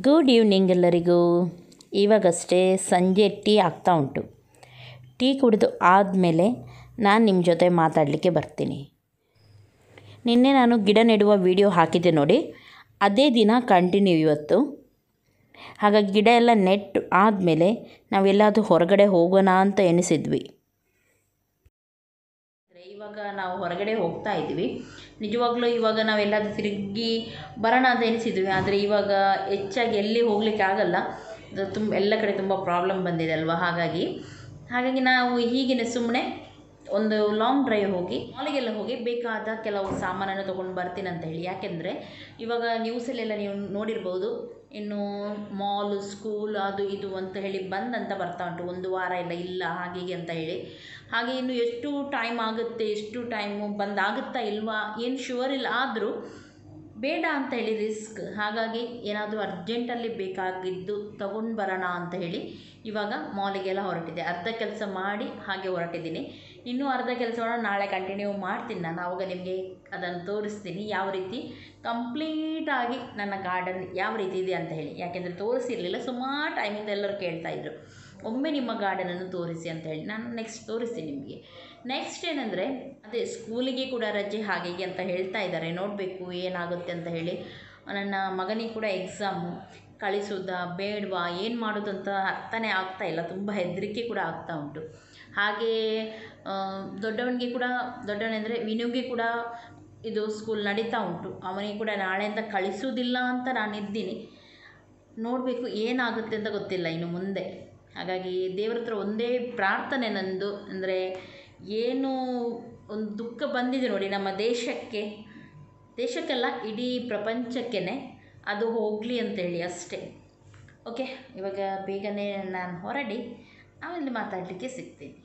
Good evening ಎಲ್ಲರಿಗೂ ಇವಾಗಷ್ಟೇ ಸಂಜೆ tea ಆಗ್ತಾ ಉಂಟು ಟೀ ಕುಡಿದು ಆದಮೇಲೆ ನಾನು ನಿಮ್ಮ ಜೊತೆ ಮಾತಾಡಲಿಕ್ಕೆ ಬರ್ತೀನಿ ನಿನ್ನೆ ನಾನು ಗಿಡ ನೆಡುವ ವಿಡಿಯೋ ಹಾಕಿದ್ದೆ ನೋಡಿ ಅದೇ ದಿನ ಕಂಟಿನ್ಯೂ ಇವತ್ತು ಹಾಗಾಗಿ ಗಿಡ ಎಲ್ಲ ನೆಟ್ಟು ಆದಮೇಲೆ ನಾವೆಲ್ಲಾದರೂ ಹೊರಗಡೆ ಹೋಗೋಣ ಅಂತ ಎನಿಸಿದ್ವಿ ಇವಾಗ ನಾವು ಹೊರಗಡೆ ಹೋಗ್ತಾ ಇದ್ವಿ ನಿಜವಾಗ್ಲೂ ಇವಾಗ ನಾವೆಲ್ಲಾದ್ರೂ ತಿರುಗಿ ಬರೋಣ ಅಂತ ಎನಿಸಿದ್ವಿ ಆದರೆ ಇವಾಗ ಹೆಚ್ಚಾಗಿ ಎಲ್ಲಿ ಹೋಗ್ಲಿಕ್ಕೆ ಆಗಲ್ಲ ಅದು ತುಂಬ ಎಲ್ಲ ಕಡೆ ತುಂಬ ಪ್ರಾಬ್ಲಮ್ ಬಂದಿದೆ ಅಲ್ವಾ ಹಾಗಾಗಿ ಹಾಗಾಗಿ ನಾವು ಹೀಗೇ ಸುಮ್ಮನೆ ಒಂದು ಲಾಂಗ್ ಡ್ರೈವ್ ಹೋಗಿ ಮಾಲಿಗೆಲ್ಲ ಹೋಗಿ ಬೇಕಾದ ಕೆಲವು ಸಾಮಾನನ್ನು ತೊಗೊಂಡು ಬರ್ತೀನಿ ಅಂತ ಹೇಳಿ ಯಾಕೆಂದರೆ ಇವಾಗ ನ್ಯೂಸಲ್ಲೆಲ್ಲ ನೀವು ನೋಡಿರ್ಬೋದು ಇನ್ನು ಮಾಲ್ ಸ್ಕೂಲ್ ಅದು ಇದು ಅಂತ ಹೇಳಿ ಬಂದ್ ಅಂತ ಬರ್ತಾ ಉಂಟು ಒಂದು ವಾರ ಎಲ್ಲ ಇಲ್ಲ ಹಾಗೆ ಹೀಗೆ ಅಂತ ಹೇಳಿ ಹಾಗೆ ಇನ್ನು ಎಷ್ಟು ಟೈಮ್ ಆಗುತ್ತೆ ಎಷ್ಟು ಟೈಮು ಬಂದಾಗುತ್ತಾ ಇಲ್ವಾ ಏನು ಶುವರ್ ಇಲ್ಲ ಆದರೂ ಬೇಡ ಅಂತ ಹೇಳಿ ರಿಸ್ಕ್ ಹಾಗಾಗಿ ಏನಾದರೂ ಅರ್ಜೆಂಟಲ್ಲಿ ಬೇಕಾಗಿದ್ದು ತಗೊಂಡು ಬರೋಣ ಅಂತ ಹೇಳಿ ಇವಾಗ ಮಾಲಿಗೆಲ್ಲ ಹೊರಟಿದೆ ಅರ್ಧ ಕೆಲಸ ಮಾಡಿ ಹಾಗೆ ಹೊರಟಿದ್ದೀನಿ ಇನ್ನೂ ಅರ್ಧ ಕೆಲಸವನ್ನು ನಾಳೆ ಕಂಟಿನ್ಯೂ ಮಾಡ್ತೀನಿ ನಾನು ಆವಾಗ ನಿಮಗೆ ಅದನ್ನು ತೋರಿಸ್ತೀನಿ ಯಾವ ರೀತಿ ಕಂಪ್ಲೀಟಾಗಿ ನನ್ನ ಗಾರ್ಡನ್ ಯಾವ ರೀತಿ ಇದೆ ಅಂತ ಹೇಳಿ ಯಾಕೆಂದರೆ ತೋರಿಸಿರಲಿಲ್ಲ ಸುಮಾರು ಟೈಮಿಂದ ಎಲ್ಲರೂ ಕೇಳ್ತಾಯಿದ್ರು ಒಮ್ಮೆ ನಿಮ್ಮ ಗಾರ್ಡನನ್ನು ತೋರಿಸಿ ಅಂತ ಹೇಳಿ ನಾನು ನೆಕ್ಸ್ಟ್ ತೋರಿಸ್ತೀನಿ ನಿಮಗೆ ನೆಕ್ಸ್ಟ್ ಏನಂದರೆ ಅದೇ ಸ್ಕೂಲಿಗೆ ಕೂಡ ರಜೆ ಹಾಗೆ ಹೀಗೆ ಅಂತ ಹೇಳ್ತಾ ಇದ್ದಾರೆ ನೋಡಬೇಕು ಏನಾಗುತ್ತೆ ಅಂತ ಹೇಳಿ ನನ್ನ ಮಗನಿಗೆ ಕೂಡ ಎಕ್ಸಾಮು ಕಳಿಸೋದಾ ಬೇಡವಾ ಏನು ಮಾಡೋದು ಅಂತ ಅರ್ಥನೇ ಆಗ್ತಾ ಇಲ್ಲ ತುಂಬ ಹೆದರಿಕೆ ಕೂಡ ಆಗ್ತಾ ಉಂಟು ಹಾಗೆ ದೊಡ್ಡವನಿಗೆ ಕೂಡ ದೊಡ್ಡವನೆಂದರೆ ವಿನುಗೆ ಕೂಡ ಇದು ಸ್ಕೂಲ್ ನಡೀತಾ ಉಂಟು ಅವನಿಗೆ ಕೂಡ ನಾಳೆಯಿಂದ ಕಳಿಸೋದಿಲ್ಲ ಅಂತ ನಾನು ಇದ್ದೀನಿ ನೋಡಬೇಕು ಏನಾಗುತ್ತೆ ಅಂತ ಗೊತ್ತಿಲ್ಲ ಇನ್ನು ಮುಂದೆ ಹಾಗಾಗಿ ದೇವ್ರ ಹತ್ರ ಒಂದೇ ಪ್ರಾರ್ಥನೆ ನಂದು ಅಂದರೆ ಏನು ಒಂದು ದುಃಖ ಬಂದಿದೆ ನೋಡಿ ನಮ್ಮ ದೇಶಕ್ಕೆ ದೇಶಕ್ಕೆಲ್ಲ ಇಡೀ ಪ್ರಪಂಚಕ್ಕೇ ಅದು ಹೋಗಲಿ ಅಂತೇಳಿ ಅಷ್ಟೇ ಓಕೆ ಇವಾಗ ಬೇಗನೆ ನಾನು ಹೊರಡಿ ಆಮೇಲೆ ಮಾತಾಡಲಿಕ್ಕೆ ಸಿಗ್ತೀನಿ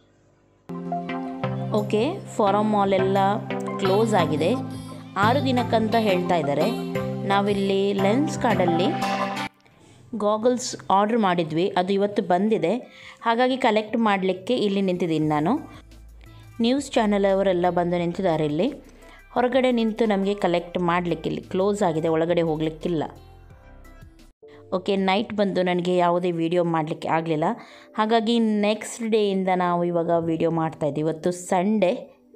ಓಕೆ ಫಾರಮ್ ಮಾಲ್ ಎಲ್ಲ ಕ್ಲೋಸ್ ಆಗಿದೆ ಆರು ದಿನಕ್ಕಂತ ಹೇಳ್ತಾ ಇದ್ದಾರೆ ನಾವಿಲ್ಲಿ ಲೆನ್ಸ್ ಕಾರ್ಡಲ್ಲಿ ಗಾಗಲ್ಸ್ ಆರ್ಡ್ರ್ ಮಾಡಿದ್ವಿ ಅದು ಇವತ್ತು ಬಂದಿದೆ ಹಾಗಾಗಿ ಕಲೆಕ್ಟ್ ಮಾಡಲಿಕ್ಕೆ ಇಲ್ಲಿ ನಿಂತಿದ್ದೀನಿ ನಾನು ನ್ಯೂಸ್ ಚಾನಲ್ ಅವರೆಲ್ಲ ಬಂದು ನಿಂತಿದ್ದಾರೆ ಇಲ್ಲಿ ಹೊರಗಡೆ ನಿಂತು ನಮಗೆ ಕಲೆಕ್ಟ್ ಮಾಡಲಿಕ್ಕೆ ಇಲ್ಲಿ ಕ್ಲೋಸ್ ಆಗಿದೆ ಒಳಗಡೆ ಹೋಗಲಿಕ್ಕಿಲ್ಲ ಓಕೆ ನೈಟ್ ಬಂದು ನನಗೆ ಯಾವುದೇ ವಿಡಿಯೋ ಮಾಡಲಿಕ್ಕೆ ಆಗಲಿಲ್ಲ ಹಾಗಾಗಿ ನೆಕ್ಸ್ಟ್ ಡೇಯಿಂದ ನಾವು ಇವಾಗ ವಿಡಿಯೋ ಮಾಡ್ತಾಯಿದ್ದೀವಿ ಇವತ್ತು ಸಂಡೇ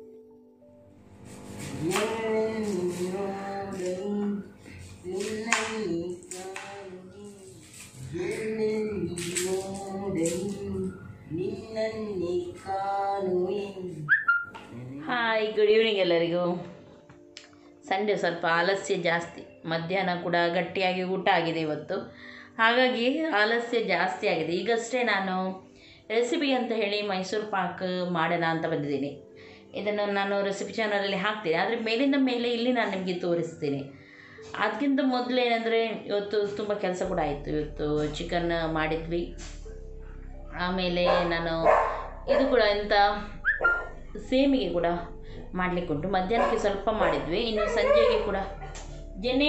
ಹಾಯ್ ಗುಡ್ ಈವ್ನಿಂಗ್ ಎಲ್ಲರಿಗೂ ಸಂಡೇ ಸ್ವಲ್ಪ ಆಲಸ್ಯ ಜಾಸ್ತಿ ಮಧ್ಯಾಹ್ನ ಕೂಡ ಗಟ್ಟಿಯಾಗಿ ಊಟ ಆಗಿದೆ ಇವತ್ತು ಹಾಗಾಗಿ ಆಲಸ್ಯ ಜಾಸ್ತಿ ಆಗಿದೆ ಈಗಷ್ಟೇ ನಾನು ರೆಸಿಪಿ ಅಂತ ಹೇಳಿ ಮೈಸೂರು ಪಾಕ್ ಮಾಡೋಣ ಅಂತ ಬಂದಿದ್ದೀನಿ ಇದನ್ನು ನಾನು ರೆಸಿಪಿ ಚಾನಲಲ್ಲಿ ಹಾಕ್ತೀನಿ ಆದರೆ ಮೇಲಿಂದ ಮೇಲೆ ಇಲ್ಲಿ ನಾನು ನಿಮಗೆ ತೋರಿಸ್ತೀನಿ ಅದಕ್ಕಿಂತ ಮೊದಲು ಏನಂದರೆ ಇವತ್ತು ತುಂಬ ಕೆಲಸ ಕೂಡ ಆಯಿತು ಇವತ್ತು ಚಿಕನ್ ಮಾಡಿದ್ವಿ ಆಮೇಲೆ ನಾನು ಇದು ಕೂಡ ಎಂಥ ಸೇಮಿಗೆ ಕೂಡ ಮಾಡಲಿಕ್ಕುಂಟು ಮಧ್ಯಾಹ್ನಕ್ಕೆ ಸ್ವಲ್ಪ ಮಾಡಿದ್ವಿ ಇನ್ನು ಸಂಜೆಗೆ ಕೂಡ ಜನೇ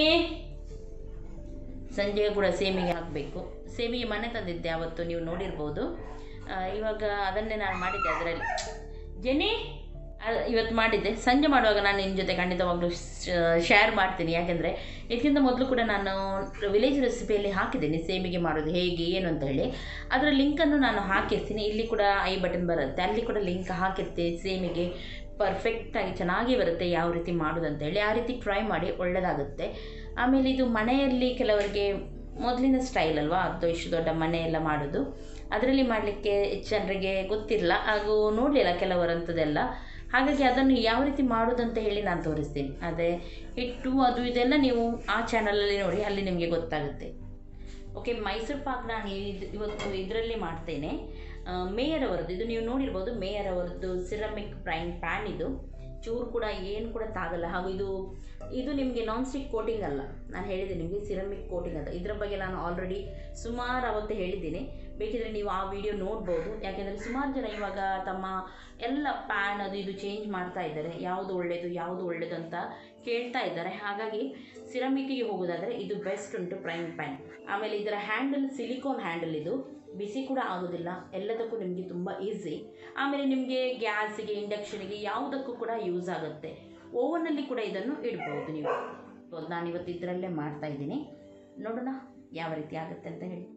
ಸಂಜೆಗೆ ಕೂಡ ಸೇಮಿಗೆ ಹಾಕಬೇಕು ಸೇಮಿಗೆ ಮನೆ ತಂದಿದ್ದೆ ಅವತ್ತು ನೀವು ನೋಡಿರ್ಬೋದು ಆ, ಇವಾಗ ಅದನ್ನೇ ನಾನು ಮಾಡಿದ್ದೆ ಅದರಲ್ಲಿ ಜನಿ ಅ- ಇವತ್ತು ಮಾಡಿದ್ದೆ ಸಂಜೆ ಮಾಡುವಾಗ ನಾನು ನಿನ್ನ ಜೊತೆ ಖಂಡಿತವಾಗ್ಲೂ ಶೇರ್ ಮಾಡ್ತೀನಿ ಯಾಕೆಂದರೆ ಇದಕ್ಕಿಂತ ಮೊದಲು ಕೂಡ ನಾನು ವಿಲೇಜ್ ರೆಸಿಪಿಯಲ್ಲಿ ಹಾಕಿದ್ದೀನಿ ಸೇಮಿಗೆ ಮಾಡೋದು ಹೇಗೆ ಏನು ಅಂತ ಹೇಳಿ ಅದರ ಲಿಂಕನ್ನು ನಾನು ಹಾಕಿರ್ತೀನಿ ಇಲ್ಲಿ ಕೂಡ ಐ ಬಟನ್ ಬರುತ್ತೆ ಅಲ್ಲಿ ಕೂಡ ಲಿಂಕ್ ಹಾಕಿರ್ತೀನಿ ಸೇಮಿಗೆ ಪರ್ಫೆಕ್ಟಾಗಿ ಚೆನ್ನಾಗಿ ಬರುತ್ತೆ ಯಾವ ರೀತಿ ಮಾಡೋದು ಅಂತ ಹೇಳಿ ಆ ರೀತಿ ಟ್ರೈ ಮಾಡಿ ಒಳ್ಳೆಯದಾಗುತ್ತೆ ಆಮೇಲೆ ಇದು ಮನೆಯಲ್ಲಿ ಕೆಲವರಿಗೆ ಮೊದಲಿನ ಸ್ಟೈಲ್ ಅಲ್ವಾ ಅದು ಇಷ್ಟು ದೊಡ್ಡ ಮನೆ ಎಲ್ಲ ಮಾಡೋದು ಅದರಲ್ಲಿ ಮಾಡಲಿಕ್ಕೆ ಹೆಚ್ಚು ಜನರಿಗೆ ಗೊತ್ತಿಲ್ಲ ಹಾಗೂ ನೋಡಲಿಲ್ಲ ಕೆಲವರಂಥದ್ದೆಲ್ಲ ಹಾಗಾಗಿ ಅದನ್ನು ಯಾವ ರೀತಿ ಮಾಡೋದಂತ ಹೇಳಿ ನಾನು ತೋರಿಸ್ತೀನಿ ಅದೇ ಹಿಟ್ಟು ಅದು ಇದೆಲ್ಲ ನೀವು ಆ ಚಾನಲಲ್ಲಿ ನೋಡಿ ಅಲ್ಲಿ ನಿಮಗೆ ಗೊತ್ತಾಗುತ್ತೆ ಓಕೆ ಮೈಸೂರು ಪಾಕ್ ನಾನು ಇದು ಇವತ್ತು ಇದರಲ್ಲಿ ಮಾಡ್ತೇನೆ ಆ, ಮೇಯರ್ ಅವರದ್ದು ಇದು ನೀವು ನೋಡಿರ್ಬೋದು ಮೇಯರ್ ಅವರದ್ದು ಸಿರಮಿಕ್ ಪ್ರೈನ್ ಪ್ಯಾನ್ ಇದು ಚೂರು ಕೂಡ ಏನು ಕೂಡ ತಾಗಲ್ಲ ಹಾಗೂ ಇದು ಇದು ನಿಮಗೆ ನಾನ್ ಸ್ಟಿಕ್ ಕೋಟಿಂಗ್ ಅಲ್ಲ ನಾನು ಹೇಳಿದೆ ನಿಮಗೆ ಸಿರಮಿಕ್ ಕೋಟಿಂಗ್ ಅಂತ ಇದರ ಬಗ್ಗೆ ನಾನು ಆಲ್ರೆಡಿ ಸುಮಾರು ಅವತ್ತು ಹೇಳಿದ್ದೀನಿ ಬೇಕಿದ್ರೆ ನೀವು ಆ ವಿಡಿಯೋ ನೋಡ್ಬೋದು ಯಾಕೆಂದರೆ ಸುಮಾರು ಜನ ಇವಾಗ ತಮ್ಮ ಎಲ್ಲ ಪ್ಯಾನ್ ಅದು ಇದು ಚೇಂಜ್ ಮಾಡ್ತಾ ಇದ್ದಾರೆ ಯಾವುದು ಒಳ್ಳೆಯದು ಯಾವುದು ಒಳ್ಳೆಯದು ಅಂತ ಕೇಳ್ತಾ ಇದ್ದಾರೆ ಹಾಗಾಗಿ ಸಿರಮಿಕ್ಕಿಗೆ ಹೋಗೋದಾದರೆ ಇದು ಬೆಸ್ಟ್ ಉಂಟು ಪ್ರೈಮ್ ಪ್ಯಾನ್ ಆಮೇಲೆ ಇದರ ಹ್ಯಾಂಡಲ್ ಸಿಲಿಕಾನ್ ಹ್ಯಾಂಡಲ್ ಇದು ಬಿಸಿ ಕೂಡ ಆಗೋದಿಲ್ಲ ಎಲ್ಲದಕ್ಕೂ ನಿಮಗೆ ತುಂಬ ಈಸಿ ಆಮೇಲೆ ನಿಮಗೆ ಗ್ಯಾಸಿಗೆ ಇಂಡಕ್ಷನಿಗೆ ಯಾವುದಕ್ಕೂ ಕೂಡ ಯೂಸ್ ಆಗುತ್ತೆ ಓವನಲ್ಲಿ ಕೂಡ ಇದನ್ನು ಇಡ್ಬೋದು ನೀವು ನಾನು ಇವತ್ತು ಇದರಲ್ಲೇ ಮಾಡ್ತಾ ಇದ್ದೀನಿ ನೋಡೋಣ ಯಾವ ರೀತಿ ಆಗುತ್ತೆ ಅಂತ ಹೇಳಿ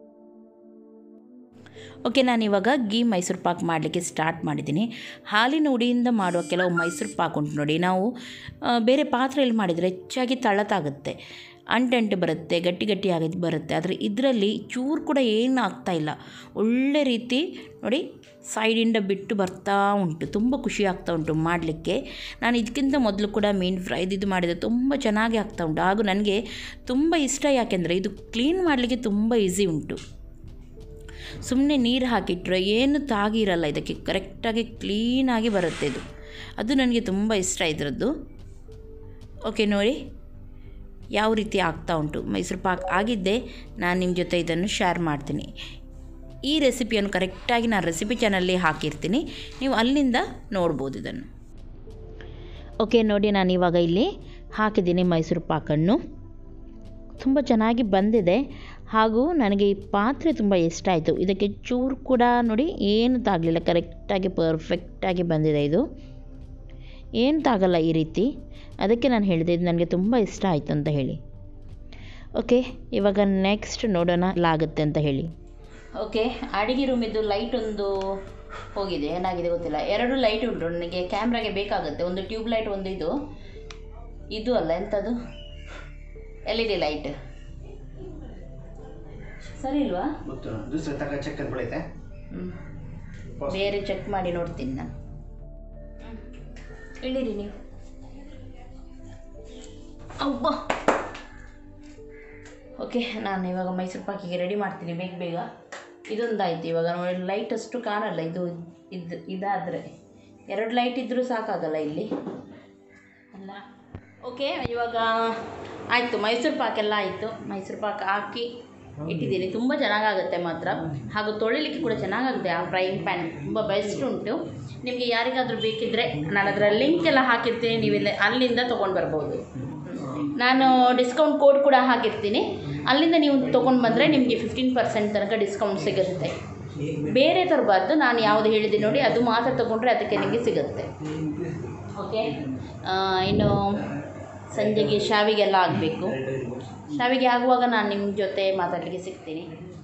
ಓಕೆ ನಾನಿವಾಗ ಗೀ ಮೈಸೂರು ಪಾಕ್ ಮಾಡಲಿಕ್ಕೆ ಸ್ಟಾರ್ಟ್ ಮಾಡಿದ್ದೀನಿ ಹಾಲಿನ ಉಡಿಯಿಂದ ಮಾಡುವ ಕೆಲವು ಮೈಸೂರು ಪಾಕ್ ಉಂಟು ನೋಡಿ ನಾವು ಆ, ಬೇರೆ ಪಾತ್ರೆಯಲ್ಲಿ ಮಾಡಿದರೆ ಹೆಚ್ಚಾಗಿ ತಳತಾಗುತ್ತೆ ಅಂಟಂಟು ಬರುತ್ತೆ ಗಟ್ಟಿ ಗಟ್ಟಿ ಆಗಿ ಬರುತ್ತೆ ಆದರೆ ಇದರಲ್ಲಿ ಚೂರು ಕೂಡ ಏನು ಆಗ್ತಾ ಇಲ್ಲ ಒಳ್ಳೆ ರೀತಿ ನೋಡಿ ಸೈಡಿಂದ ಬಿಟ್ಟು ಬರ್ತಾ ಉಂಟು ತುಂಬ ಖುಷಿ ಆಗ್ತಾ ಉಂಟು ಮಾಡಲಿಕ್ಕೆ ನಾನು ಇದಕ್ಕಿಂತ ಮೊದಲು ಕೂಡ ಮೀನು ಫ್ರೈ ಇದು ಮಾಡಿದೆ ತುಂಬ ಚೆನ್ನಾಗಿ ಆಗ್ತಾ ಉಂಟು ಹಾಗೂ ನನಗೆ ತುಂಬ ಇಷ್ಟ ಯಾಕೆಂದರೆ ಇದು ಕ್ಲೀನ್ ಮಾಡಲಿಕ್ಕೆ ತುಂಬ ಈಸಿ ಉಂಟು ಸುಮ್ಮನೆ ನೀರು ಹಾಕಿಟ್ರೆ ಏನು ತಾಗಿ ಇರಲ್ಲ ಇದಕ್ಕೆ ಕರೆಕ್ಟಾಗಿ ಕ್ಲೀನಾಗಿ ಬರುತ್ತೆ ಇದು ಅದು ನನಗೆ ತುಂಬ ಇಷ್ಟ ಇದರದ್ದು ಓಕೆ ನೋಡಿ ಯಾವ ರೀತಿ ಆಗ್ತಾ ಉಂಟು ಮೈಸೂರು ಪಾಕ್ ಆಗಿದ್ದೆ ನಾನು ನಿಮ್ಮ ಜೊತೆ ಇದನ್ನು ಶೇರ್ ಮಾಡ್ತೀನಿ ಈ ರೆಸಿಪಿಯನ್ನು ಕರೆಕ್ಟಾಗಿ ನಾನು ರೆಸಿಪಿ ಚಾನಲ್ಲಿ ಹಾಕಿರ್ತೀನಿ ನೀವು ಅಲ್ಲಿಂದ ನೋಡ್ಬೋದು ಇದನ್ನು ಓಕೆ ನೋಡಿ ನಾನು ಇವಾಗ ಇಲ್ಲಿ ಹಾಕಿದ್ದೀನಿ ಮೈಸೂರು ಪಾಕನ್ನು ತುಂಬ ಚೆನ್ನಾಗಿ ಬಂದಿದೆ ಹಾಗೂ ನನಗೆ ಈ ಪಾತ್ರೆ ತುಂಬ ಇಷ್ಟ ಆಯಿತು ಇದಕ್ಕೆ ಚೂರು ಕೂಡ ನೋಡಿ ಏನು ತಾಗಲಿಲ್ಲ ಕರೆಕ್ಟಾಗಿ ಪರ್ಫೆಕ್ಟಾಗಿ ಬಂದಿದೆ ಇದು ಏನು ತಾಗಲ್ಲ ಈ ರೀತಿ ಅದಕ್ಕೆ ನಾನು ಹೇಳಿದೆ ಇದು ನನಗೆ ತುಂಬ ಇಷ್ಟ ಆಯಿತು ಅಂತ ಹೇಳಿ ಓಕೆ ಇವಾಗ ನೆಕ್ಸ್ಟ್ ನೋಡೋಣ ಆಗುತ್ತೆ ಅಂತ ಹೇಳಿ ಓಕೆ ಅಡಿಗೆ ರೂಮಿದ್ದು ಲೈಟ್ ಒಂದು ಹೋಗಿದೆ ಏನಾಗಿದೆ ಗೊತ್ತಿಲ್ಲ ಎರಡು ಲೈಟ್ ಉಂಟು ನನಗೆ ಕ್ಯಾಮ್ರಾಗೆ ಬೇಕಾಗುತ್ತೆ ಒಂದು ಟ್ಯೂಬ್ ಲೈಟ್ ಒಂದು ಇದು ಇದು ಅಲ್ಲ ಎಂಥದ್ದು ಎಲ್ ಇ ಡಿ ಲೈಟ್ ಸರಿ ಇಲ್ವಾ ಮತ್ತು ದೂಸರ ತಗ ಚೆಕ್ ಅಂತ ಬೆಳೀತೆ ಹ್ಮ್. ಬೇರೆ ಚೆಕ್ ಮಾಡಿ ನೋಡ್ತೀನಿ ನಾನು ಇಳಿರಿ ನೀವು ಅವ್ವ ಓಕೆ ನಾನು ಇವಾಗ ಮೈಸೂರು ಪಾಕಿಗೆ ರೆಡಿ ಮಾಡ್ತೀನಿ ಬೇಗ ಬೇಗ ಇದೊಂದಾಯ್ತು ಇವಾಗ ನೋಡಿ ಲೈಟ್ ಅಷ್ಟು ಕಾಣಲ್ಲ ಇದು ಇದು ಇದಾದರೆ ಎರಡು ಲೈಟ್ ಇದ್ದರೂ ಸಾಕಾಗಲ್ಲ ಇಲ್ಲಿ ಅಲ್ಲ ಓಕೆ ಇವಾಗ ಆಯಿತು ಮೈಸೂರು ಪಾಕೆಲ್ಲ ಆಯಿತು ಮೈಸೂರು ಪಾಕ್ ಹಾಕಿ ಇಟ್ಟಿದ್ದೀನಿ ತುಂಬ ಚೆನ್ನಾಗಾಗುತ್ತೆ ಮಾತ್ರ ಹಾಗೂ ತೊಳಿಲಿಕ್ಕೆ ಕೂಡ ಚೆನ್ನಾಗಾಗುತ್ತೆ ಆ ಫ್ರೈಯಿಂಗ್ ಪ್ಯಾನ್ ತುಂಬ ಬೆಸ್ಟ್ ಉಂಟು ನಿಮಗೆ ಯಾರಿಗಾದರೂ ಬೇಕಿದ್ದರೆ ನಾನು ಅದರ ಲಿಂಕ್ ಎಲ್ಲ ಹಾಕಿರ್ತೀನಿ ನೀವು ಇಲ್ಲಿ ಅಲ್ಲಿಂದ ತೊಗೊಂಡು ಬರ್ಬೋದು ನಾನು ಡಿಸ್ಕೌಂಟ್ ಕೋಡ್ ಕೂಡ ಹಾಕಿರ್ತೀನಿ ಅಲ್ಲಿಂದ ನೀವು ತೊಗೊಂಡು ಬಂದರೆ ನಿಮಗೆ ಫಿಫ್ಟೀನ್ ಪರ್ಸೆಂಟ್ ತನಕ ಡಿಸ್ಕೌಂಟ್ ಸಿಗುತ್ತೆ ಬೇರೆ ತರಬಾರ್ದು ನಾನು ಯಾವುದು ಹೇಳಿದೆ ನೋಡಿ ಅದು ಮಾತ್ರ ತೊಗೊಂಡ್ರೆ ಅದಕ್ಕೆ ನಿಮಗೆ ಸಿಗುತ್ತೆ ಓಕೆ ಇನ್ನು ಸಂಜೆಗೆ ಶಾವಿಗೆಲ್ಲ ಆಗಬೇಕು ಶಾವಿಗೆ ಆಗುವಾಗ ನಾನು ನಿಮ್ಮ ಜೊತೆ ಮಾತಾಡಲಿಕ್ಕೆ ಸಿಗ್ತೀನಿ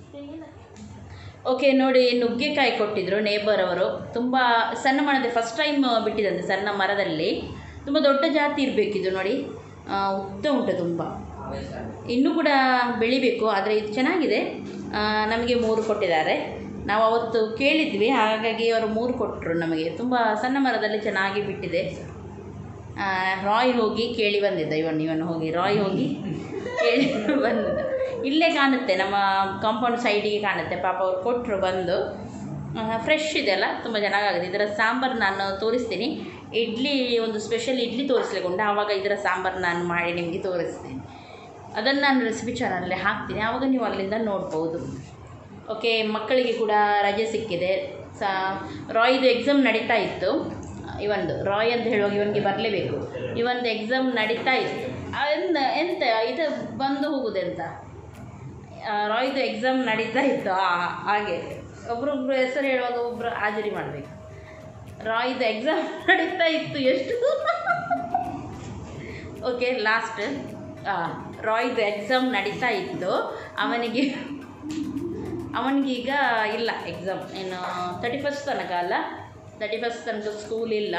ಓಕೆ ನೋಡಿ ನುಗ್ಗೆಕಾಯಿ ಕೊಟ್ಟಿದ್ದರು ನೇಬರ್ ಅವರು ತುಂಬ ಸಣ್ಣ ಮರದೆ ಫಸ್ಟ್ ಟೈಮ್ ಬಿಟ್ಟಿದಂತೆ ಸಣ್ಣ ಮರದಲ್ಲಿ ತುಂಬ ದೊಡ್ಡ ಜಾತಿ ಇರಬೇಕಿದು ನೋಡಿ ಆ, ಉದ್ದ ಉಂಟು ತುಂಬ ಇನ್ನೂ ಕೂಡ ಬೆಳಿಬೇಕು ಆದರೆ ಇದು ಚೆನ್ನಾಗಿದೆ ಆ, ನಮಗೆ ಮೂರು ಕೊಟ್ಟಿದ್ದಾರೆ ನಾವು ಅವತ್ತು ಕೇಳಿದ್ವಿ ಹಾಗಾಗಿ ಅವರು ಮೂರು ಕೊಟ್ಟರು ನಮಗೆ ತುಂಬ ಸಣ್ಣ ಮರದಲ್ಲಿ ಚೆನ್ನಾಗಿ ಬಿಟ್ಟಿದೆ ಆ, ರಾಯ್ ಹೋಗಿ ಕೇಳಿ ಬಂದಿದ್ದ ಇವನು ಇವನು ಹೋಗಿ ರಾಯ್ ಹೋಗಿ ಕೇಳಿ ಬಂದಿದ್ದ ಇಲ್ಲೇ ಕಾಣುತ್ತೆ ನಮ್ಮ ಕಾಂಪೌಂಡ್ ಸೈಡಿಗೆ ಕಾಣುತ್ತೆ ಪಾಪ ಅವ್ರು ಕೊಟ್ಟರು ಬಂದು ಫ್ರೆಶ್ ಇದೆ ಅಲ್ಲ ತುಂಬ ಚೆನ್ನಾಗಾಗಿದೆ ಇದರ ಸಾಂಬಾರು ನಾನು ತೋರಿಸ್ತೀನಿ ಇಡ್ಲಿ ಒಂದು ಸ್ಪೆಷಲ್ ಇಡ್ಲಿ ತೋರಿಸ್ಲಿಕ್ಕೆ ಉಂಟು ಆವಾಗ ಇದರ ಸಾಂಬಾರು ನಾನು ಮಾಡಿ ನಿಮಗೆ ತೋರಿಸ್ತೀನಿ ಅದನ್ನು ನಾನು ರೆಸಿಪಿ ಚಾನಲಲ್ಲಿ ಹಾಕ್ತೀನಿ ಆವಾಗ ನೀವು ಅಲ್ಲಿಂದ ನೋಡ್ಬೋದು ಓಕೆ ಮಕ್ಕಳಿಗೆ ಕೂಡ ರಜೆ ಸಿಕ್ಕಿದೆ ಸಾ ರಾಯ್ದು ಎಕ್ಸಾಮ್ ನಡೀತಾ ಇತ್ತು ಇವಂದು ರಾಯ್ ಅಂತ ಹೇಳುವಾಗ ಇವನಿಗೆ ಬರಲೇಬೇಕು ಇವಂದು ಎಕ್ಸಾಮ್ ನಡೀತಾ ಇತ್ತು ಆ, ಎಂತ ಎಂತ ಇದು ಬಂದು ಹೋಗುದೆಂತ ಆ, ರಾಯ್ದು ಎಕ್ಸಾಮ್ ನಡೀತಾ ಇತ್ತು ಆ, ಹಾಗೆ ಒಬ್ರೊಬ್ರು ಹೆಸರು ಹೇಳುವಾಗ ಒಬ್ಬರು ಹಾಜರಿ ಮಾಡಬೇಕು ರಾಯ್ದು ಎಕ್ಸಾಮ್ ನಡೀತಾ ಇತ್ತು ಎಷ್ಟು ಓಕೆ ಲಾಸ್ಟ್ ರಾಯ್ದು ಎಕ್ಸಾಮ್ ನಡೀತಾ ಇತ್ತು ಅವನಿಗೆ ಅವನಿಗೀಗ ಇಲ್ಲ ಎಕ್ಸಾಮ್ ಇನ್ನು ತರ್ಟಿ ಫಸ್ಟ್ ತನಕ ಅಲ್ಲ ತರ್ಟಿ ಫಸ್ಟ್ ತನಕ ಸ್ಕೂಲ್ ಇಲ್ಲ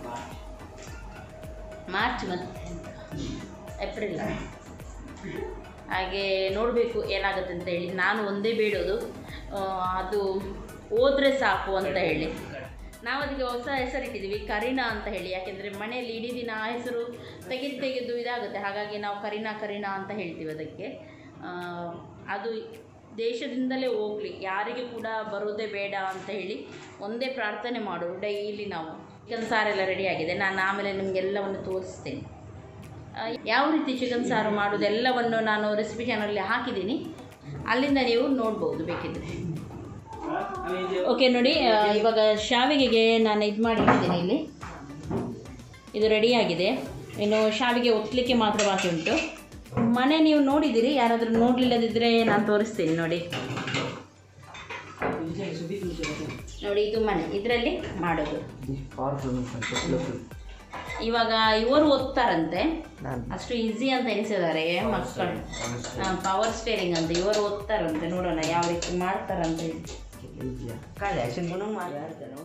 ಮಾರ್ಚ್ ಮತ್ತು ಏಪ್ರಿಲ್ ಹಾಗೆ ನೋಡಬೇಕು ಏನಾಗುತ್ತೆ ಅಂತ ಹೇಳಿ ನಾನು ಒಂದೇ ಬೇಡೋದು ಆ, ಅದು ಹೋದರೆ ಸಾಕು ಅಂತ ಹೇಳಿ ನಾವು ಅದಕ್ಕೆ ಹೊಸ ಹೆಸರಿಟ್ಟಿದ್ದೀವಿ ಕರೀನಾ ಅಂತ ಹೇಳಿ ಯಾಕೆಂದರೆ ಮನೆಯಲ್ಲಿ ಇಡೀ ದಿನ ಆ ಹೆಸರು ತೆಗೆದು ತೆಗೆದು ಇದಾಗುತ್ತೆ ಹಾಗಾಗಿ ನಾವು ಕರೀನಾ ಕರೀನಾ ಅಂತ ಹೇಳ್ತೀವಿ ಅದಕ್ಕೆ ಆ, ಅದು ದೇಶದಿಂದಲೇ ಹೋಗಲಿ ಯಾರಿಗೂ ಕೂಡ ಬರೋದೇ ಬೇಡ ಅಂತ ಹೇಳಿ ಒಂದೇ ಪ್ರಾರ್ಥನೆ ಮಾಡು ಡೈಲಿ ನಾವು ಚಿಕನ್ ಸಾರೆಲ್ಲ ರೆಡಿಯಾಗಿದೆ ನಾನು ಆಮೇಲೆ ನಿಮಗೆಲ್ಲವನ್ನು ತೋರಿಸ್ತೇನೆ ಆ, ಯಾವ ರೀತಿ ಚಿಕನ್ ಸಾರು ಮಾಡೋದೆಲ್ಲವನ್ನು ನಾನು ರೆಸಿಪಿ ಚಾನಲಲ್ಲಿ ಹಾಕಿದ್ದೀನಿ ಅಲ್ಲಿಂದ ನೀವು ನೋಡ್ಬೋದು ಬೇಕಿದ್ರೆ ಓಕೆ ನೋಡಿ ಆ, ಇವಾಗ ಶಾವಿಗೆಗೆ ನಾನು ಇದು ಮಾಡಿಟ್ಟಿದ್ದೀನಿ ಇಲ್ಲಿ ಇದು ರೆಡಿಯಾಗಿದೆ ಇನ್ನು ಶಾವಿಗೆ ಒತ್ತಲಿಕ್ಕೆ ಮಾತ್ರ ಬಾಕಿ ಉಂಟು ಮನೆ ನೀವು ನೋಡಿದ್ದೀರಿ ಯಾರಾದರೂ ನೋಡಲಿಲ್ಲದಿದ್ದರೆ ನಾನು ತೋರಿಸ್ತೀನಿ ನೋಡಿ ನೋಡಿ ಇದು ಮನೆ ಇದರಲ್ಲಿ ಮಾಡೋದು ಇವಾಗ ಇವರು ಓದ್ತಾರಂತೆ ನಾನು ಅಷ್ಟು ಈಸಿ ಅಂತ ಎನಿಸಿದ್ದಾರೆ ಮಕ್ಕಳು ಪವರ್ ಸ್ಟೇರಿಂಗ್ ಅಂತ ಇವರು ಓದ್ತಾರಂತೆ ನೋಡೋಣ ಯಾವ ರೀತಿ ಮಾಡ್ತಾರಂತ ಹೇಳಿ ಕಾಳೆ ಸಿಂಪನು ಮಾಡಿ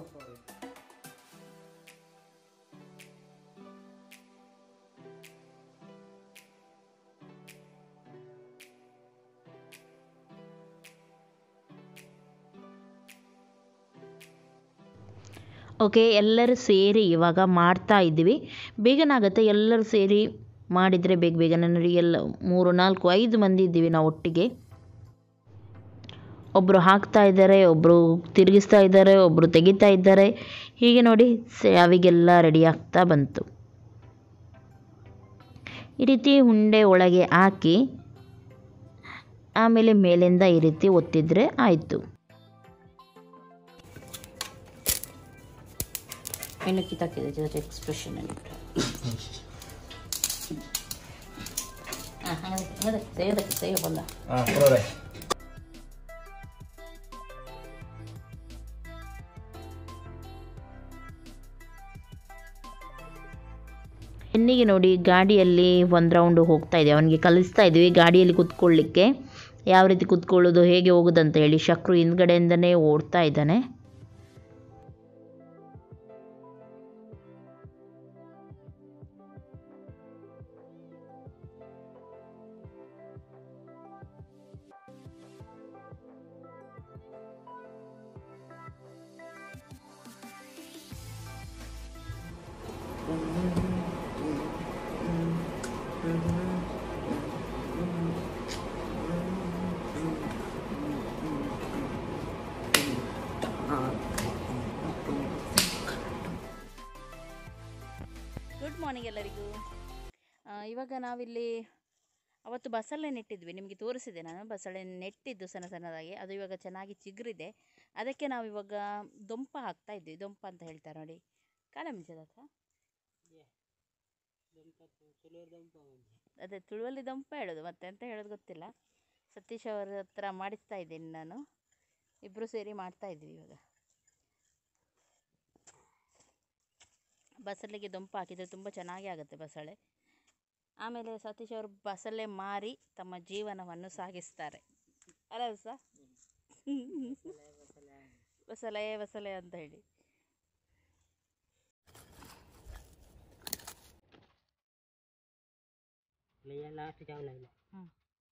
ಓಕೆ ಎಲ್ಲರೂ ಸೇರಿ ಇವಾಗ ಮಾಡ್ತಾ ಇದ್ದೀವಿ ಬೇಗನಾಗುತ್ತೆ ಎಲ್ಲರೂ ಸೇರಿ ಮಾಡಿದರೆ ಬೇಗ ಬೇಗನೆ ನೋಡಿ ಎಲ್ಲ ಮೂರು ನಾಲ್ಕು ಐದು ಮಂದಿ ಇದ್ದೀವಿ ನಾವು ಒಟ್ಟಿಗೆ ಒಬ್ಬರು ಹಾಕ್ತಾ ಇದ್ದಾರೆ ಒಬ್ಬರು ತಿರುಗಿಸ್ತಾ ಇದ್ದಾರೆ ಒಬ್ಬರು ತೆಗಿತಾ ಇದ್ದಾರೆ ಹೀಗೆ ನೋಡಿ ಸ್ಯಾವಿಗೆಲ್ಲ ರೆಡಿ ಆಗ್ತಾ ಬಂತು ಈ ರೀತಿ ಉಂಡೆ ಒಳಗೆ ಹಾಕಿ ಆಮೇಲೆ ಮೇಲಿಂದ ಈ ರೀತಿ ಒತ್ತಿದ್ರೆ ಆಯಿತು ಇನ್ನು ಕಿತ್ತಾಕಿದೆ ಜೊತೆ ಎಕ್ಸ್ಪ್ರೆಷನ್ ಇಟ್ಟು ಹಾಂ ಹಂಗದೆ ಹಂಗದೆ ತೆಗೆದಕ್ಕೆ ತೆಗೆ ಬಂದ ಹಾಂ ಕೊಡೋರೆ ಹೆಣ್ಣಿಗೆ ನೋಡಿ ಗಾಡಿಯಲ್ಲಿ ಒಂದು ರೌಂಡು ಹೋಗ್ತಾ ಇದೆ ಅವನಿಗೆ ಕಲಿಸ್ತಾ ಇದ್ವಿ ಗಾಡಿಯಲ್ಲಿ ಕುತ್ಕೊಳ್ಳಿಕ್ಕೆ ಯಾವ ರೀತಿ ಕುತ್ಕೊಳ್ಳೋದು ಹೇಗೆ ಹೋಗೋದು ಅಂತ ಹೇಳಿ ಶಕ್ರು ಹಿಂದ್ಗಡೆಯಿಂದನೇ ಓಡ್ತಾ ಇದ್ದಾನೆ ಗುಡ್ ಮಾರ್ನಿಂಗ್ ಎಲ್ಲರಿಗೂ ಆ, ಇವಾಗ ನಾವಿಲ್ಲಿ ಅವತ್ತು ಬಸಳೆ ನೆಟ್ಟಿದ್ವಿ ನಿಮಗೆ ತೋರಿಸಿದೆ ನಾನು ಬಸಳೆ ನೆಟ್ಟಿದ್ದು ಸಣ್ಣ ಸಣ್ಣದಾಗಿ ಅದು ಇವಾಗ ಚೆನ್ನಾಗಿ ಚಿಗುರಿದೆ ಅದಕ್ಕೆ ನಾವು ಇವಾಗ ದೊಂಪ ಹಾಕ್ತಾ ಇದ್ವಿ ದೊಂಪ ಅಂತ ಹೇಳ್ತಾರೆ ನೋಡಿ ಕಾಳ ಮಿಂಚದ ಹತ್ರ ಅದೇ ತುಳುವಲ್ಲಿ ದೊಂಪ ಹೇಳೋದು ಮತ್ತೆ ಅಂತ ಹೇಳೋದು ಗೊತ್ತಿಲ್ಲ ಸತೀಶ್ ಅವರ ಹತ್ರ ಮಾಡಿಸ್ತಾ ಇದ್ದೀನಿ ನಾನು ಇಬ್ಬರು ಸೇರಿ ಮಾಡ್ತಾ ಇದ್ವಿ ಇವಾಗ ಬಸಳೆಗೆ ದೊಂಪ ಹಾಕಿದರೆ ತುಂಬ ಚೆನ್ನಾಗಿ ಆಗುತ್ತೆ ಬಸಳೆ ಆಮೇಲೆ ಸತೀಶ್ ಅವರು ಬಸಳೆ ಮಾರಿ ತಮ್ಮ ಜೀವನವನ್ನು ಸಾಗಿಸ್ತಾರೆ ಅಲ್ಲ ಸಹ ಬಸಳೆ ಬಸಳೆ ಅಂತ ಹೇಳಿ ಲಾಸ್ಟ್ ಜಾವಲ ಇಲ್ಲ ಹ್ಮ್.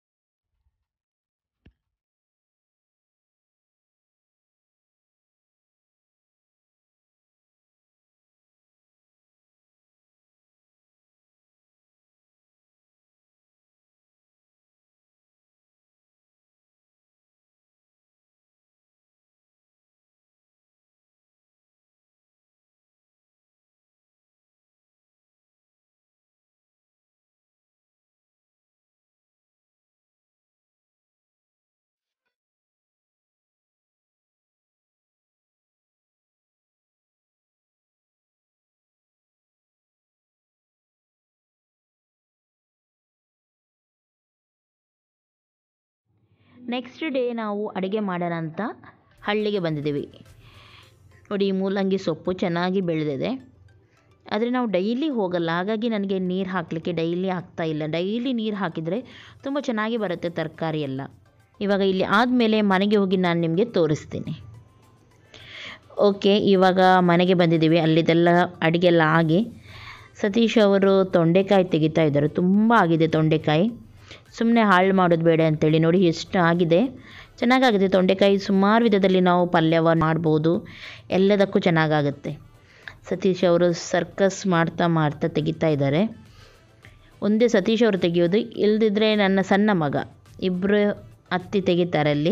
ನೆಕ್ಸ್ಟ್ ಡೇ ನಾವು ಅಡುಗೆ ಮಾಡೋಣ ಅಂತ ಹಳ್ಳಿಗೆ ಬಂದಿದ್ದೀವಿ ನೋಡಿ ಈ ಮೂಲಂಗಿ ಸೊಪ್ಪು ಚೆನ್ನಾಗಿ ಬೆಳೆದಿದೆ ಆದರೆ ನಾವು ಡೈಲಿ ಹೋಗಲ್ಲ ಹಾಗಾಗಿ ನನಗೆ ನೀರು ಹಾಕಲಿಕ್ಕೆ ಡೈಲಿ ಆಗ್ತಾ ಇಲ್ಲ ಡೈಲಿ ನೀರು ಹಾಕಿದರೆ ತುಂಬ ಚೆನ್ನಾಗಿ ಬರುತ್ತೆ ತರಕಾರಿ ಎಲ್ಲ ಇವಾಗ ಇಲ್ಲಿ ಆದಮೇಲೆ ಮನೆಗೆ ಹೋಗಿ ನಾನು ನಿಮಗೆ ತೋರಿಸ್ತೀನಿ ಓಕೆ ಇವಾಗ ಮನೆಗೆ ಬಂದಿದ್ದೀವಿ ಅಲ್ಲಿದೆಲ್ಲ ಅಡುಗೆ ಎಲ್ಲ ಆಗಿ ಸತೀಶ್ ಅವರು ತೊಂಡೆಕಾಯಿ ತೆಗಿತಾ ಇದ್ದಾರೆ ತುಂಬ ಆಗಿದೆ ತೊಂಡೆಕಾಯಿ ಸುಮ್ಮನೆ ಹಾಳು ಮಾಡೋದು ಬೇಡ ಅಂತೇಳಿ ನೋಡಿ ಎಷ್ಟು ಆಗಿದೆ ಚೆನ್ನಾಗಾಗಿದೆ ತೊಂಡೆಕಾಯಿ ಸುಮಾರು ವಿಧದಲ್ಲಿ ನಾವು ಪಲ್ಯವ ಮಾಡ್ಬೋದು ಎಲ್ಲದಕ್ಕೂ ಚೆನ್ನಾಗಾಗುತ್ತೆ ಸತೀಶ್ ಅವರು ಸರ್ಕಸ್ ಮಾಡ್ತಾ ಮಾಡ್ತಾ ತೆಗಿತಾ ಇದ್ದಾರೆ ಒಂದೇ ಸತೀಶ್ ಅವರು ತೆಗೆಯೋದು ಇಲ್ದಿದ್ರೆ ನನ್ನ ಸಣ್ಣ ಮಗ ಇಬ್ಬರು ಹತ್ತಿ ತೆಗಿತಾರೆ ಅಲ್ಲಿ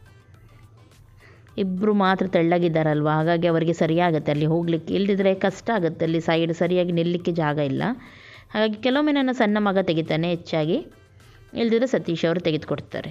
ಇಬ್ಬರು ಮಾತ್ರ ತೆಳ್ಳಗಿದ್ದಾರಲ್ವ ಹಾಗಾಗಿ ಅವರಿಗೆ ಸರಿಯಾಗುತ್ತೆ ಅಲ್ಲಿ ಹೋಗಲಿಕ್ಕೆ ಇಲ್ದಿದ್ರೆ ಕಷ್ಟ ಆಗುತ್ತೆ ಅಲ್ಲಿ ಸೈಡ್ ಸರಿಯಾಗಿ ನಿಲ್ಲಲಿಕ್ಕೆ ಜಾಗ ಇಲ್ಲ ಹಾಗಾಗಿ ಕೆಲವೊಮ್ಮೆ ನನ್ನ ಸಣ್ಣ ಮಗ ತೆಗಿತಾನೆ ಹೆಚ್ಚಾಗಿ ಇಲ್ದಿದ್ರೆ ಸತೀಶ್ ಅವರು ತೆಗೆದುಕೊಡ್ತಾರೆ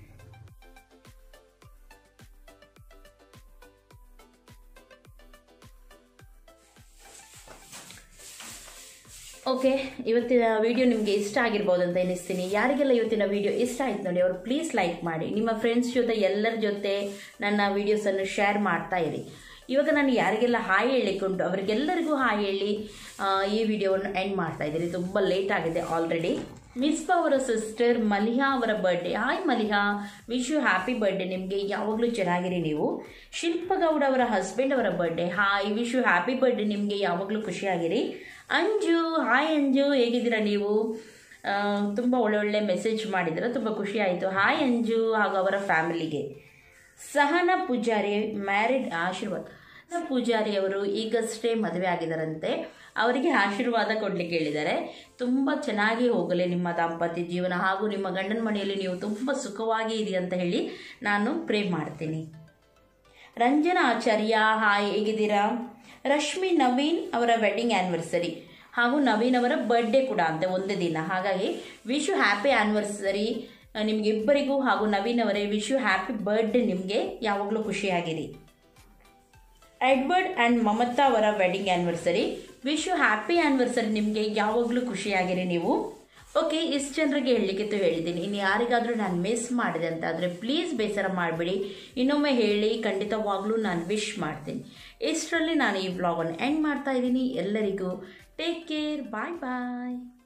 ಓಕೆ ಇವತ್ತಿನ ವಿಡಿಯೋ ನಿಮಗೆ ಇಷ್ಟ ಆಗಿರ್ಬೋದು ಅಂತ ಎನಿಸ್ತೀನಿ ಯಾರಿಗೆಲ್ಲ ಇವತ್ತಿನ ವಿಡಿಯೋ ಇಷ್ಟ ಆಯ್ತು ನೋಡಿ ಅವರು ಪ್ಲೀಸ್ ಲೈಕ್ ಮಾಡಿ ನಿಮ್ಮ ಫ್ರೆಂಡ್ಸ್ ಜೊತೆ ಎಲ್ಲರ ಜೊತೆ ನನ್ನ ವೀಡಿಯೋಸನ್ನು ಶೇರ್ ಮಾಡ್ತಾ ಇರಿ ಇವಾಗ ನಾನು ಯಾರಿಗೆಲ್ಲ ಹಾಯ್ ಹೇಳಿಕೊಂಡು ಅವರಿಗೆಲ್ಲರಿಗೂ ಹಾಯ್ ಹೇಳಿ ಆ, ಈ ವಿಡಿಯೋವನ್ನು ಎಂಡ್ ಮಾಡ್ತಾ ಇದ್ದೀನಿ ತುಂಬ ಲೇಟ್ ಆಗಿದೆ ಆಲ್ರೆಡಿ ಮಿಸ್ಬಾ ಅವರ ಸಿಸ್ಟರ್ ಮಲಿಹಾ ಅವರ birthday hi Maliha wish you happy birthday ನಿಮಗೆ ಯಾವಾಗಲೂ ಚೆನ್ನಾಗಿರಿ ನೀವು ಶಿಲ್ಪಗೌಡ ಅವರ ಹಸ್ಬೆಂಡ್ ಅವರ birthday hi wish you happy birthday ನಿಮಗೆ ಯಾವಾಗಲೂ ಖುಷಿಯಾಗಿರಿ ಅಂಜು ಹಾಯ್ ಅಂಜು ಹೇಗಿದ್ದೀರಾ ನೀವು ತುಂಬ ಒಳ್ಳೊಳ್ಳೆ ಮೆಸೇಜ್ ಮಾಡಿದ್ರೆ ತುಂಬ ಖುಷಿ ಆಯಿತು ಹಾಯ್ ಅಂಜು ಹಾಗೂ ಅವರ ಫ್ಯಾಮಿಲಿಗೆ ಸಹನಾ ಪೂಜಾರಿ ಮ್ಯಾರಿಡ್ ಆಶೀರ್ವಾದ ಸಹನಾ ಪೂಜಾರಿ ಅವರು ಈಗಷ್ಟೇ ಮದುವೆ ಆಗಿದ್ದಾರಂತೆ ಅವರಿಗೆ ಆಶೀರ್ವಾದ ಕೊಡಲಿಕ್ಕೆ ಹೇಳಿದ್ದಾರೆ ತುಂಬ ಚೆನ್ನಾಗಿ ಹೋಗಲಿ ನಿಮ್ಮ ದಾಂಪತ್ಯ ಜೀವನ ಹಾಗೂ ನಿಮ್ಮ ಗಂಡನ ಮನೆಯಲ್ಲಿ ನೀವು ತುಂಬ ಸುಖವಾಗಿ ಇರಿ ಅಂತ ಹೇಳಿ ನಾನು ಪ್ರೇ ಮಾಡ್ತೀನಿ ರಂಜನಾ ಆಚಾರ್ಯ ಹಾಯ್ ಹೇಗಿದ್ದೀರಾ ರಶ್ಮಿ ನವೀನ್ ಅವರ ವೆಡ್ಡಿಂಗ್ ಆ್ಯನಿವರ್ಸರಿ ಹಾಗೂ ನವೀನ್ ಅವರ ಬರ್ಡೇ ಕೂಡ ಅಂತೆ ಒಂದೇ ದಿನ ಹಾಗಾಗಿ ವಿಶ್ ಯು ಹ್ಯಾಪಿ ಆ್ಯನಿವರ್ಸರಿ ನಿಮಗಿಬ್ಬರಿಗೂ ಹಾಗೂ ನವೀನ್ ಅವರೇ ವಿಶ್ ಯು ಹ್ಯಾಪಿ ಬರ್ಡೇ ನಿಮಗೆ ಯಾವಾಗಲೂ ಖುಷಿಯಾಗಿರಿ ಎಡ್ವರ್ಡ್ ಆ್ಯಂಡ್ ಮಮತಾ ಅವರ wedding anniversary wish you happy anniversary ನಿಮಗೆ ಯಾವಾಗಲೂ ಖುಷಿಯಾಗಿರಿ ನೀವು ಓಕೆ ಇಷ್ಟು ಜನರಿಗೆ ಹೇಳಲಿಕ್ಕಿತ್ತು ಹೇಳಿದ್ದೀನಿ ಇನ್ನು ಯಾರಿಗಾದರೂ ನಾನು ಮಿಸ್ ಮಾಡಿದೆ ಅಂತ ಆದರೆ ಪ್ಲೀಸ್ ಬೇಸರ ಮಾಡಬೇಡಿ ಇನ್ನೊಮ್ಮೆ ಹೇಳಿ ಖಂಡಿತವಾಗ್ಲೂ ನಾನು ವಿಶ್ ಮಾಡ್ತೀನಿ ಇಷ್ಟರಲ್ಲಿ ನಾನು ಈ ವ್ಲಾಗನ್ನು ಎಂಡ್ ಮಾಡ್ತಾ ಇದ್ದೀನಿ ಎಲ್ಲರಿಗೂ ಟೇಕ್ ಕೇರ್ ಬಾಯ್ ಬಾಯ್